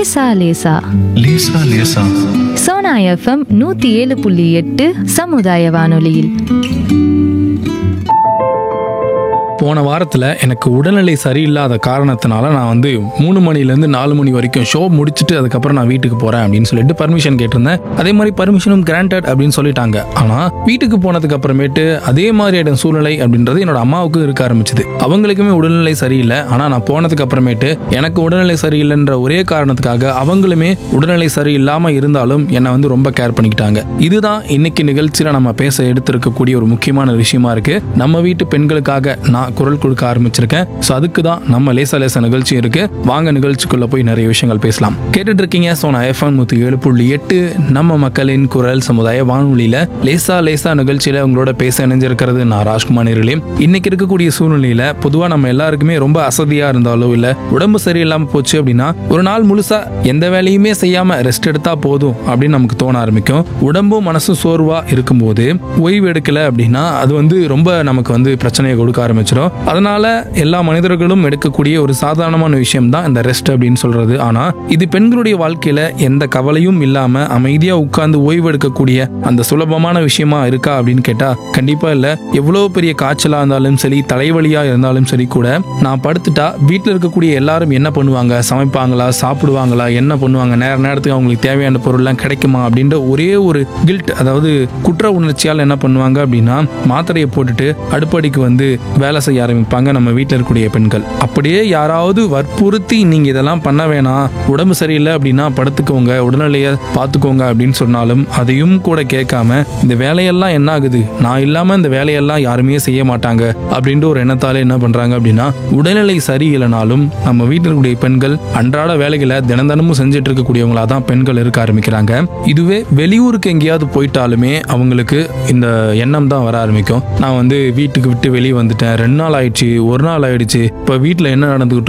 லேசா லேசா லேசா லேசா சோனா எஃப்எம் நூத்தி ஏழு புள்ளி எட்டு சமுதாய வானொலியில் போன வாரத்தில் எனக்கு உடல்நிலை சரியில்லாத காரணத்தினால நான் வந்து மூணு மணிலேருந்து நாலு மணி வரைக்கும் ஷோ முடிச்சுட்டு அதுக்கப்புறம் நான் வீட்டுக்கு போகிறேன் அப்படின்னு சொல்லிட்டு பர்மிஷன் கேட்டிருந்தேன் அதே மாதிரி பர்மிஷனும் கிராண்டட் அப்படின்னு சொல்லிட்டாங்க ஆனால் வீட்டுக்கு போனதுக்கு அப்புறமேட்டு அதே மாதிரியான சூழ்நிலை அப்படின்றது என்னோட அம்மாவுக்கும் இருக்க ஆரம்பிச்சது அவங்களுக்குமே உடல்நிலை சரியில்லை ஆனால் நான் போனதுக்கு அப்புறமேட்டு எனக்கு உடல்நிலை சரியில்லைன்ற ஒரே காரணத்துக்காக அவங்களுமே உடல்நிலை சரியில்லாமல் இருந்தாலும் என்னை வந்து ரொம்ப கேர் பண்ணிக்கிட்டாங்க இதுதான் இன்னைக்கு நிகழ்ச்சியில் நம்ம பேச எடுத்திருக்கக்கூடிய ஒரு முக்கியமான விஷயமா இருக்கு நம்ம வீட்டு பெண்களுக்காக நான் குரல் கொடுக்க ஆரம்பிச்சிருக்கேன் ஸோ அதுக்கு தான் நம்ம லேசா லேசா நிகழ்ச்சி இருக்கு வாங்க நிகழ்ச்சிக்குள்ள போய் நிறைய விஷயங்கள் பேசலாம் கேட்டுட்டு இருக்கீங்க ஸோ நான் எஃப்எம் நூற்றி ஏழு புள்ளி எட்டு நம்ம மக்களின் குரல் சமுதாய வானொலியில லேசா லேசா நிகழ்ச்சியில உங்களோட பேச இணைஞ்சிருக்கிறது நான் ராஜ்குமார் நேர்களே இன்னைக்கு இருக்கக்கூடிய சூழ்நிலையில பொதுவா நம்ம எல்லாருக்குமே ரொம்ப அசதியா இருந்தாலோ இல்ல உடம்பு சரியில்லாம போச்சு அப்படின்னா ஒரு நாள் முழுசா எந்த வேலையுமே செய்யாம ரெஸ்ட் எடுத்தா போதும் அப்படின்னு நமக்கு தோண ஆரம்பிக்கும் உடம்பும் மனசும் சோர்வா இருக்கும்போது ஓய்வு எடுக்கல அப்படின்னா அது வந்து ரொம்ப நமக்கு வந்து பிரச்சனையை கொடுக்க ஆரம்பிச்சிடும் அதனால எல்லா மனிதர்களும் எடுக்கக்கூடிய ஒரு சாதாரணமான விஷயம் தான் இந்த ரெஸ்ட் அப்படின்னு சொல்றது ஆனா இது பெண்களுடைய வாழ்க்கையில எந்த கவலையும் இல்லாம அமைதியா உட்கார்ந்து ஓய்வு எடுக்கக்கூடிய அந்த சுலபமான விஷயமா இருக்கா அப்படின்னு கேட்டா கண்டிப்பா இல்ல எவ்வளவு பெரிய காய்ச்சலா இருந்தாலும் சரி தலைவலியா இருந்தாலும் சரி கூட நான் படுத்துட்டா வீட்டில் இருக்கக்கூடிய எல்லாரும் என்ன பண்ணுவாங்க சமைப்பாங்களா சாப்பிடுவாங்களா என்ன பண்ணுவாங்க நேர நேரத்துக்கு அவங்களுக்கு தேவையான பொருள்லாம் கிடைக்குமா அப்படின்ற ஒரே ஒரு கில்ட் அதாவது குற்ற உணர்ச்சியால் என்ன பண்ணுவாங்க அப்படின்னா மாத்திரையை போட்டுட்டு அடுப்படிக்கு வந்து வேலை செய்ய ஆரம்பிப்பாங்க நம்ம வீட்டில் இருக்கக்கூடிய பெண்கள் அப்படியே யாராவது வற்புறுத்தி நீங்க இதெல்லாம் பண்ண வேணாம் உடம்பு சரியில்லை அப்படின்னா படுத்துக்கோங்க உடல்நிலையை பார்த்துக்கோங்க அப்படின்னு சொன்னாலும் அதையும் கூட கேட்காம இந்த வேலையெல்லாம் என்ன ஆகுது நான் இல்லாம இந்த வேலையெல்லாம் யாருமே செய்ய மாட்டாங்க அப்படின்ற ஒரு எண்ணத்தால என்ன பண்றாங்க அப்படின்னா உடல்நிலை சரியில்லைனாலும் நம்ம வீட்டில் இருக்கக்கூடிய பெண்கள் அன்றாட வேலைகளை தினம் தினமும் செஞ்சுட்டு இருக்கக்கூடியவங்களா தான் பெண்கள் இருக்க ஆரம்பிக்கிறாங்க இதுவே வெளியூருக்கு எங்கேயாவது போயிட்டாலுமே அவங்களுக்கு இந்த எண்ணம் தான் வர ஆரம்பிக்கும் நான் வந்து வீட்டுக்கு விட்டு வெளியே வந்துட்டேன் ரெண்டு நாள் ஆயிடுச்சு ஒரு நாள் ஆயிடுச்சு இப்போ வீட்டில் என்ன நடந்துகிட்டு